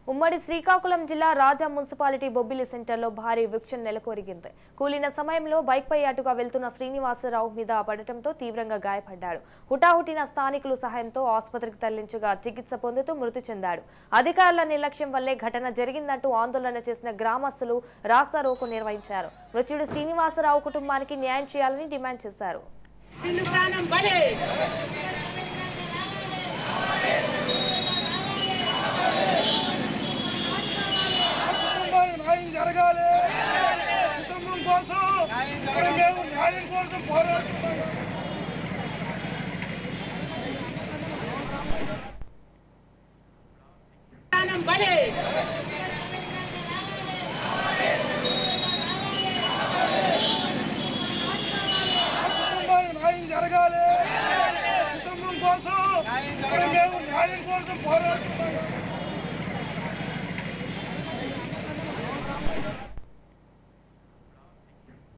ఉమ్మడి శ్రీకాకుళం జిల్లా రాజా మున్సిపాలిటీ బొబ్బిలి సెంటర్లో భారీ వృక్షం నెలకొరిగింది కూలిన సమయంలో బైక్పై అటుగా వెళ్తున్న శ్రీనివాసరావు మీద పడటంతో తీవ్రంగా గాయపడ్డాడు హుటాహుటిన స్థానికులు సహాయంతో ఆసుపత్రికి తరలించగా చికిత్స పొందుతూ మృతి చెందాడు అధికారుల నిర్లక్ష్యం వల్లే ఘటన జరిగిందంటూ ఆందోళన చేసిన గ్రామస్తులు రాస్తారోకో నిర్వహించారు మృత్యుడు శ్రీనివాసరావు కుటుంబానికి న్యాయం చేయాలని డిమాండ్ చేశారు నిన్ను ప్రాణం బలే కుటుంబానికి న్యాయం జరగాలి కుటుంబం కోసం ఇక్కడ మేము న్యాయం కోసం పోరాడుతున్నాము ప్రాణం బలే కుటుంబానికి న్యాయం జరగాలి కుటుంబం కోసం ఇక్కడ మేము న్యాయం కోసం పోరాడుతున్నాము